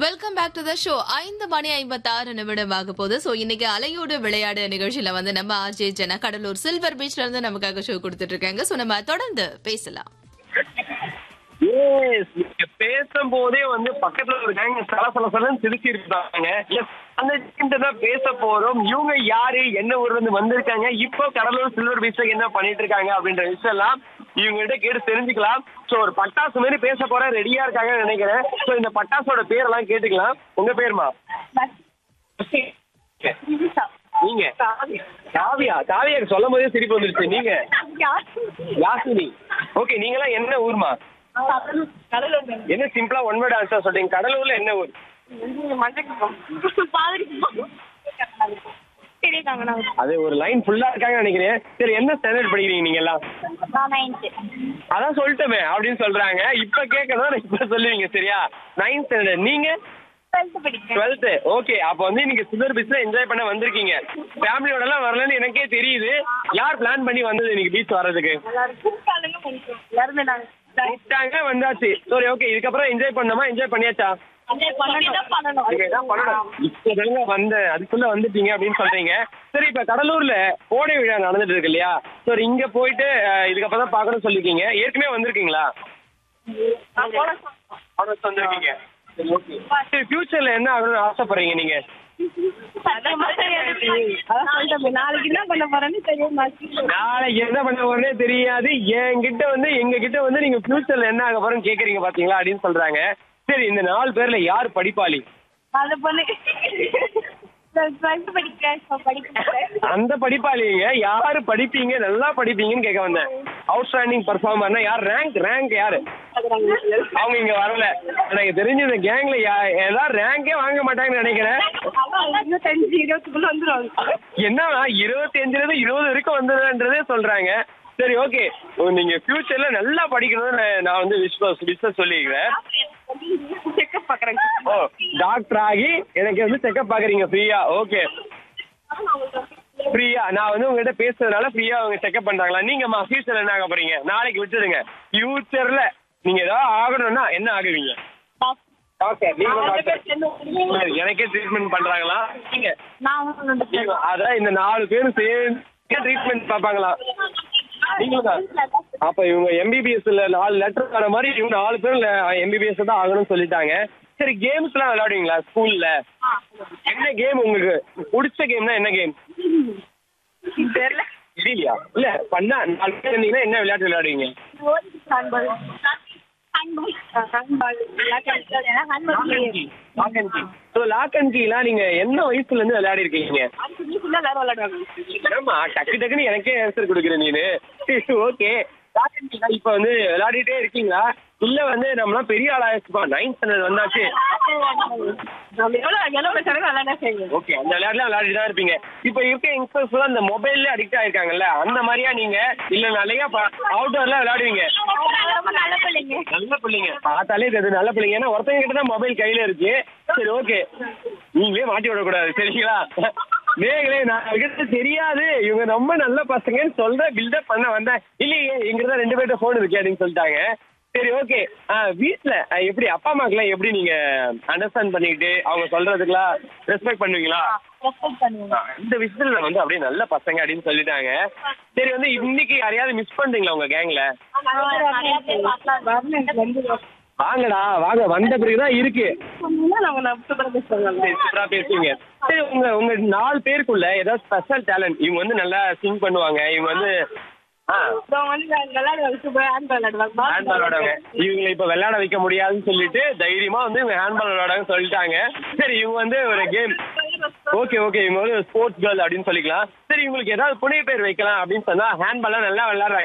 Welcome back to the show ஐந்து மணி ஐம்பத்தாறு நிமிடம் ஆக போகுது சோ இன்னைக்கு அலையோடு விளையாடு நிகழ்ச்சியில வந்து நம்ம ஆர்ஜே ஜனா கடலூர் சில்வர் பீச்ல இருந்து நமக்காக ஷோ கொடுத்துட்டு இருக்காங்க சோ நம்ம தொடர்ந்து பேசலாம் Yes, நீங்க பேசும்போதே வந்து பக்கத்துல ஒரு gang சல சல சலன்னு சிரிச்சு இருக்காங்க Yes, அந்த கிட்ட தான் பேச போறோம் இவங்க யாரு என்ன ஊர்ல இருந்து வந்திருக்காங்க இப்போ கடலூர் சில்வர் பீச்ல என்ன பண்ணிட்டு இருக்காங்க அப்படின்ற விஷயம் எல்லாம் இவங்க கிட்ட கேட்டு தெரிஞ்சுக்கலாம் சோ ஒரு பட்டாசு மாதிரி பேச போற ரெடியா இருக்காங்கன்னு நினைக்கிறேன் சோ இந்த பட்டாசோட பேரெல்லாம் கேட்டுக்கலாம் உங்க பேருமா நீங்க காவியா காவியாக்கு சொல்லும் போதே சிரிப்பு வந்துருச்சு நீங்க யாசினி ஓகே நீங்களாம் என்ன ஊர்மா என்ன சிம்பிளா ஒன் வேர்ட் ஆன்சர் சொல்றீங்க கடலூர்ல என்ன ஊர் அது ஒரு லைன் ஃபுல்லா இருக்காங்கன்னு நினைக்கிறேன் சரி என்ன ஸ்டாண்டர்ட் படிக்கிறீங்க நீங்க எல்லாம் அதான் சொல்லிட்டோமே அப்படின்னு சொல்றாங்க இப்ப கேட்கணும் இப்ப சொல்லுவீங்க சரியா நைன்த் ஸ்டாண்டர்ட் நீங்க டுவெல்த் ஓகே அப்ப வந்து இன்னைக்கு சுகர் பீச்ல என்ஜாய் பண்ண வந்திருக்கீங்க ஃபேமிலியோட எல்லாம் வரலன்னு எனக்கே தெரியுது யார் பிளான் பண்ணி வந்தது இன்னைக்கு பீச் வர்றதுக்கு கூப்பிட்டாங்க வந்தாச்சு சரி ஓகே இதுக்கப்புறம் என்ஜாய் பண்ணோமா என்ஜாய் பண்ணியாச்சா நீங்க என்ன பண்ணணும்? இப்பதாங்க வந்தேன் அதுக்குள்ள வந்துட்டீங்க அப்படின்னு சொல்றீங்க சரி இப்ப கடலூர்ல கோடை விழா நடந்துட்டு இருக்கு இல்லையா சரி இங்க போயிட்டு அஹ், இதுக்கப்புறம் தான் பாக்கணும்னு சொல்லிருக்கீங்க ஏற்கனவே வந்திருக்கீங்களா அவ்வளவு வந்திருக்கீங்க சரி ஃபியூச்சர்ல என்ன ஆகணும்னு ஆசைப்படுறீங்க நீங்க நாளைக்கு என்ன பண்ண போறேன்னு தெரியும் நாளைக்கு என்ன பண்ண போறேனே தெரியாது என்கிட்ட வந்து எங்க கிட்ட வந்து நீங்க ஃபியூச்சர்ல என்ன ஆக போறேன்னு கேக்குறீங்க பாத்தீங்களா அப்படின்னு சொல்றாங்க சரி இந்த நாலு பேர்ல யார் படிப்பாளி அது பொண்ணு டுவெல்த் படிக்கிறேன் படிக்கிறேன் அந்த படிப்பாளிங்க யாரு படிப்பீங்க நல்லா படிப்பீங்கன்னு கேட்க வந்தேன் அவுட்ஸ்டாண்டிங் பர்ஃபார்மர்னா யார் ரேங்க் ரேங்க் யாரு அவங்க இங்க வரல எனக்கு தெரிஞ்ச இந்த கேங்ல எல்லாரும் ரேங்கே வாங்க மாட்டாங்கன்னு நினைக்கிறேன் இருபத்தஞ்சு இருபத்துக்குள்ள வந்துருவாங்க என்னன்னா இருபத்தி அஞ்சுல இருந்து இருபது வரைக்கும் வந்ததுன்றதே சொல்றாங்க சரி ஓகே நீங்க ஃபியூச்சர்ல நல்லா படிக்கணும்னு நான் நான் வந்து விஸ்வாஸ் விஸ்வ சொல்லிக்கிறேன் செக்அப் பாக்குறேங்க ஓ டாக்டர் ஆகி எனக்கு வந்து செக்அப் பாக்குறீங்க ஃப்ரீயா ஓகே ஃப்ரீயா நான் வந்து உங்ககிட்ட பேசுறதுனால ஃப்ரீயா அவங்க செக்அப் பண்றாங்களா நீங்கம்மா ஃபியூச்சர்ல என்ன ஆக போறீங்க நாளைக்கு விட்டுடுங்க ஃபியூச்சர்ல நீங்க ஏதாவது ஆகணும்னா என்ன ஆகுவீங்க ஓகே நீங்க doctor. எனக்கே ட்ரீட்மெண்ட் பண்றாங்களா நீங்க நான் வந்து நீங்க- அதான் இந்த நாலு பேரும் சேர்ந்து ட்ரீட்மெண்ட் பார்ப்பாங்களா நீங்களும் தான் அப்ப இவங்க எம்பிபிஎஸ்ல நாலு லெட்டர் வர மாதிரி இவங்க நாலு பேரும் எம்பிபிஎஸ் தான் ஆகணும்னு சொல்லிட்டாங்க சரி கேம்ஸ் எல்லாம் விளையாடுவீங்களா ஸ்கூல்ல என்ன கேம் உங்களுக்கு பிடிச்ச கேம்னா என்ன கேம் தெரியல இல்லையா இல்ல பண்ணா நாலு பேர் இருந்தீங்கன்னா என்ன விளையாட்டு விளையாடுவீங்க handball handball handball handball lock and key so lock and கீலாம் நீங்க என்ன வயசுல இருந்து விளையாடி இருக்கீங்க எல்லாரும் விளையாடுவாங்க ஆமா டக்கு டக்குன்னு எனக்கே ஆன்சர் கொடுக்குற நீனு ஓகே இப்ப வந்து விளையாடிட்டே இருக்கீங்களா இல்ல வந்து நம்மளாம் பெரிய ஆளாயிருச்சுப்பா நைன்த் ஸ்டாண்டர்ட் வந்தாச்சு நம்ம எவ்வளவு எவ்வளவு பேசுறாங்க விளையாட செய்யுங்க ஓகே அந்த விளையாட்டுலாம் விளையாடிட்டு தான் இருப்பீங்க இப்ப இருக்க யங்ஸ்டர்ஸ் எல்லாம் இந்த மொபைல்ல அடிக்ட் ஆயிருக்காங்கல்ல அந்த மாதிரியா நீங்க இல்ல நிறைய அவுட்டோர்ல விளையாடுவீங்க ரொம்ப நல்ல பிள்ளைங்க நல்ல பிள்ளைங்க பார்த்தாலே தெரியுது நல்ல பிள்ளைங்க ஏன்னா ஒருத்தங்க கிட்ட தான் மொபைல் கையில இருக்கு சரி ஓகே நீங்களே மாட்டி விடக்கூடாது சரிங்களா நேங்களே நான் கிட்ட தெரியாது இவங்க ரொம்ப நல்ல பசங்கன்னு சொல்ற பில்டப் பண்ண வந்தேன் இல்லையே எங்கிட்ட ரெண்டு பேர்ட்ட போன் இருக்கு அப்படின்னு சொல்லிட்டாங்க சரி ஓகே வீட்ல அஹ், எப்படி அப்பா அம்மாக்கெல்லாம் எப்படி நீங்க அண்டர்ஸ்டாண்ட் பண்ணிக்கிட்டு அவங்க சொல்றதுக்கெல்லாம் ரெஸ்பெக்ட் பண்ணுவீங்களா ரெஸ்பெக்ட் பண்ணுவோம் ஆ, இந்த விஷயத்துல வந்து அப்படியே நல்ல பசங்க அப்படின்னு சொல்லிட்டாங்க சரி வந்து இன்னைக்கு யாரையாவது மிஸ் பண்றீங்களா உங்க கேங்ல நிறைய பேர் வரணும் வந்து வாங்கடா வாங்க வந்த பிறகுதான் இருக்கு நாங்க சூப்பரா பேசுவாங்க சரி, சூப்பரா பேசுவீங்க சரி உங்க உங்க நாலு பேருக்குள்ள ஏதாவது ஸ்பெஷல் டேலண்ட் இவங்க வந்து நல்லா சிங் பண்ணுவாங்க இவங்க வந்து ஆ அப்புறம் வந்து விளையாடுவாங்க சூப்பர் ஹேண்ட் விளையாடுவாங்க ஹேண்ட்பால் விளையாடுவாங்க இவங்களை இப்ப விளையாட வைக்க முடியாதுன்னு சொல்லிட்டு தைரியமா வந்து இவங்க ஹேண்ட்பால் விளையாடுவாங்க சொல்லிட்டாங்க சரி இவங்க வந்து ஒரு கேம் ஓகே ஓகே இவங்க வந்து ஸ்போர்ட்ஸ் கேர்ள் அப்படின்னு சொல்லிக்கலாம் சரி இவங்களுக்கு ஏதாவது புனை பேர் வைக்கலாம் அப்படின்னு சொன்னா ஹேண்ட்பால்லாம் நல்லா விளையாடுறாங்க